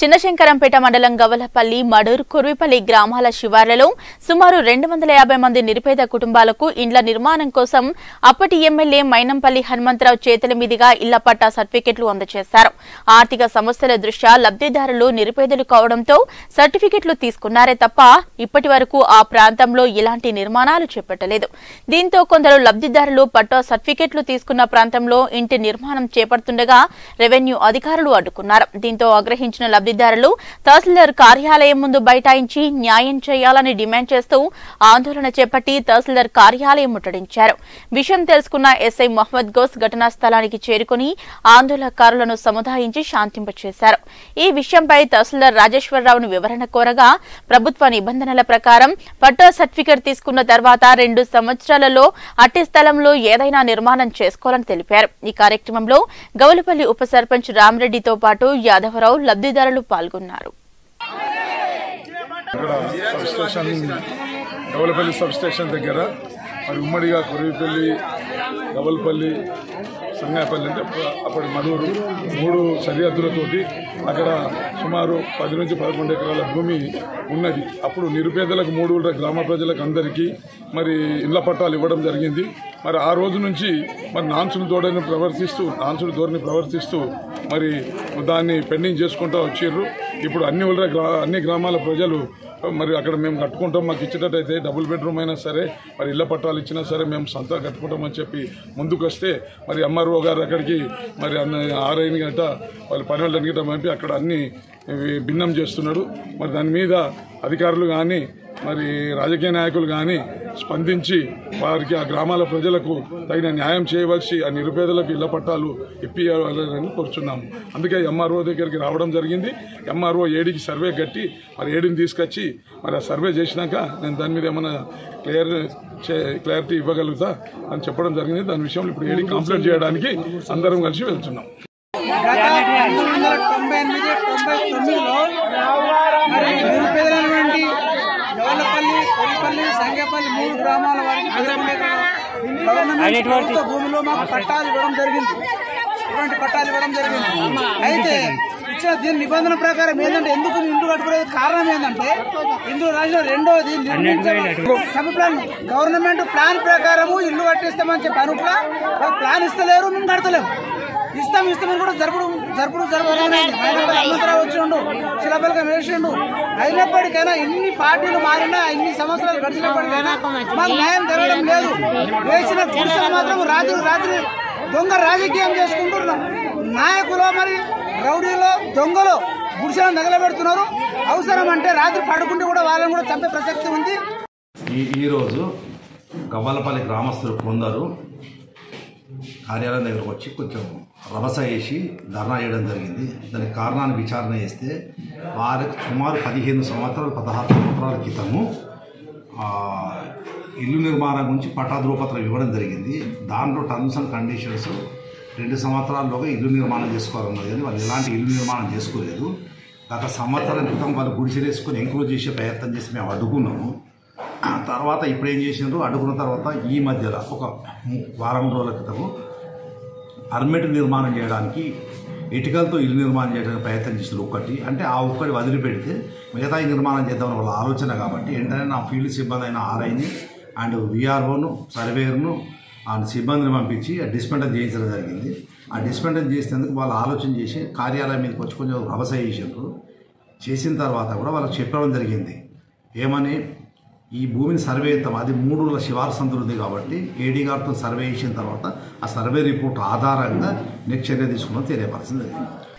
చిన్నశంకరంపేట మండలం గవలపల్లి మడూర్ కుర్విపల్లి గ్రామాల శివార్లలో సుమారు రెండు వందల యాభై మంది నిరుపేద కుటుంబాలకు ఇండ్ల నిర్మాణం కోసం అప్పటి ఎమ్మెల్యే మైనంపల్లి హనుమంతరావు చేతుల మీదుగా ఇళ్ల పట్టా సర్టిఫికెట్లు అందజేశారు ఆర్థిక సమస్యల దృష్ట్యా లబ్ధిదారులు నిరుపేదలు కావడంతో సర్టిఫికెట్లు తీసుకున్నారే తప్ప ఇప్పటి వరకు ఆ ప్రాంతంలో ఎలాంటి నిర్మాణాలు చేపట్టలేదు దీంతో కొందరు లబ్ధిదారులు పట్టా సర్టిఫికెట్లు తీసుకున్న ప్రాంతంలో ఇంటి నిర్మాణం చేపడుతుండగా రెవెన్యూ అధికారులు అడ్డుకున్నారు దీంతో ఆగ్రహించిన లబ్ధిదారులు తహసీల్దార్ కార్యాలయం ముందు బైఠాయించి న్యాయం చేయాలని డిమాండ్ చేస్తూ ఆందోళన చేపట్టి తహసీల్దార్ కార్యాలయం ముట్టడించారు విషయం తెలుసుకున్న ఎస్ఐ మహమ్మద్ గోస్ ఘటనా స్థలానికి చేరుకుని ఆందోళనకారులను సముదాయించి శాంతింపచేశారు ఈ విషయంపై తహసీల్దార్ రాజేశ్వరరావును వివరణ కోరగా ప్రభుత్వ నిబంధనల ప్రకారం పట్టా సర్టిఫికెట్ తీసుకున్న తర్వాత రెండు సంవత్సరాలలో అట్టి స్థలంలో ఏదైనా నిర్మాణం చేసుకోవాలని తెలిపారు ఈ కార్యక్రమంలో గౌలపల్లి ఉప సర్పంచ్ రామరెడ్డితో పాటు యాదవరావు లబ్ధిదారులు పాల్గొన్నారు ఇక్కడ substation Gavalapalli substation దగ్గర మరి ఉమ్మడిగా కొరివిపల్లి గవలపల్లి సంగాపల్లి అంటే అప్ప- అప్పటి మడూరు మూడు సరిహద్దులతోటి అక్కడ సుమారు పది నుంచి పదకొండు ఎకరాల భూమి ఉన్నది అప్పుడు నిరుపేదలకు మూడు ఊళ్ళ గ్రామ ప్రజలకు అందరికీ మరి ఇళ్ల పట్టాలు ఇవ్వడం జరిగింది మరి ఆ రోజు నుంచి మరి నాన్సుని ధోరణి ప్రవర్తిస్తూ నాన్సుని ధోరణి ప్రవర్తిస్తూ మరి దాన్ని పెండింగ్ చేసుకుంటూ వచ్చిర్రు ఇప్పుడు అన్ని ఊళ్ళ గ్రా అన్ని గ్రామాల ప్రజలు మరి అక్కడ మేము కట్టుకుంటాం మాకు ఇచ్చేటట్టయితే డబుల్ బెడ్రూమ్ అయినా సరే మరి ఇళ్ల పట్టాలు ఇచ్చినా సరే మేము సొంత కట్టుకుంటామని చెప్పి ముందుకు వస్తే మరి ఎంఆర్ఓ గారు అక్కడికి మరి అన్న ఆర్ఐని గంట వాళ్ళ పని వాళ్ళని గంట పంపి అక్కడ అన్ని ఇవి భిన్నం చేస్తున్నాడు మరి దాని మీద అధికారులు కానీ మరి రాజకీయ నాయకులు కానీ స్పందించి వారికి ఆ గ్రామాల ప్రజలకు తగిన న్యాయం చేయవలసి ఆ నిరుపేదలకు ఇళ్ల పట్టాలు ఇప్పియాలని కోరుచున్నాము అందుకే ఎంఆర్ఓ దగ్గరికి రావడం జరిగింది ఎంఆర్ఓ ఏడికి సర్వే కట్టి మరి ఏడిని తీసుకొచ్చి మరి ఆ సర్వే చేసినాక నేను దాని మీద ఏమైనా క్లియర్ క్లారిటీ ఇవ్వగలుగుతా అని చెప్పడం జరిగింది దాని విషయంలో ఇప్పుడు ఏడి కంప్లైంట్ చేయడానికి అందరం కలిసి వెళ్తున్నాం గత పంతొమ్మిది వందల తొంభై ఎనిమిది తొంభై తొమ్మిదిలో మరి నిరుపేదలైనటువంటి గౌలపల్లి కొలిపల్లి సంగపల్లి మూడు గ్రామాల వారికి గవర్నమెంట్ ప్రభుత్వ భూమిలో మాకు పట్టాలు ఇవ్వడం జరిగింది ఇటువంటి పట్టాలు ఇవ్వడం జరిగింది అయితే ఇచ్చిన దీని నిబంధన ప్రకారం ఏంటంటే ఎందుకు ఇండ్లు కట్టుకునేది కారణం ఏంటంటే ఇందులో రాసిన రెండోది నిర్మించడం సబ్ ప్లాన్ గవర్నమెంట్ ప్లాన్ ప్రకారము ఇల్లు కట్టిస్తామని చెప్పి అనుకున్నా వాళ్ళు ప్లాన్ ఇస్తలేరు మేము కడతలేము ఇస్తాం ఇస్తామని కూడా జరుపుడు జరుపుడు జరపడం హనుమంతరావు వచ్చిండు శిలాపలకం వేసిండు అయినప్పటికైనా ఇన్ని పార్టీలు మారినా ఇన్ని సంవత్సరాలు గడిచినప్పటికైనా మాకు న్యాయం జరగడం లేదు వేసిన గుడిసెలు మాత్రం రాత్రి రాత్రి దొంగ రాజకీయం చేసుకుంటున్నాం నాయకులు మరి రౌడీలో దొంగలు గుడిసెలను తగలబెడుతున్నారు అవసరం అంటే రాత్రి పడుకుంటే కూడా వాళ్ళని కూడా చంపే ప్రసక్తి ఉంది ఈ ఈరోజు గవ్వలపల్లి గ్రామస్తులు కొందరు కార్యాలయం దగ్గరకు వచ్చి కొంచెం రభస వేసి ధర్నా చేయడం జరిగింది దానికి కారణాన్ని విచారణ చేస్తే వారికి సుమారు పదిహేను సంవత్సరాలు పదహారు సంవత్సరాల క్రితము ఆ, ఇల్లు నిర్మాణం గురించి పట్టా ధృవపత్రం ఇవ్వడం జరిగింది దాంట్లో టర్మ్స్ అండ్ కండిషన్స్ రెండు సంవత్సరాల్లోగా ఇల్లు నిర్మాణం చేసుకోవాలన్నది కానీ వాళ్ళు ఎలాంటి ఇల్లు నిర్మాణం చేసుకోలేదు గత సంవత్సరం క్రితం వాళ్ళు గుడిసెలేసుకొని ఎంక్రోజ్ చేసే ప్రయత్నం చేసి మేము అడ్డుకున్నాము ఆ తర్వాత ఇప్పుడు ఏం చేసినారు అడ్డుకున్న తర్వాత ఈ మధ్యలో ఒక ము- వారం రోజుల క్రితము పర్మిట్ నిర్మాణం చేయడానికి ఇటుకలతో ఇల్లు నిర్మాణం చేయడానికి ప్రయత్నం చేసారు ఒక్కటి అంటే ఆ ఒక్కటి వదిలిపెడితే మిగతా ఈ నిర్మాణం చేద్దామని వాళ్ళ ఆలోచన కాబట్టి వెంటనే నా ఫీల్డ్ సిబ్బంది అయిన ఆర్ఐని అండ్ విఆర్ఓను సర్వేయర్ను ఆ సిబ్బందిని పంపించి ఆ డిస్మెంటల్ చేయించడం జరిగింది ఆ డిస్మెంటల్ చేసేందుకు వాళ్ళు ఆలోచన చేసి కార్యాలయం మీదకి వచ్చి కొంచెం రభస చేసారు చేసిన తర్వాత కూడా వాళ్ళకి చెప్పడం జరిగింది ఏమని ఈ భూమిని సర్వే చేద్దాం అది మూడు శివారు సంతులుంది కాబట్టి ఏడీ గారితో సర్వే చేసిన తర్వాత ఆ సర్వే రిపోర్ట్ ఆధారంగా నెక్స్ట్ చర్య తీసుకున్నాం తెలియపరచింది జరిగింది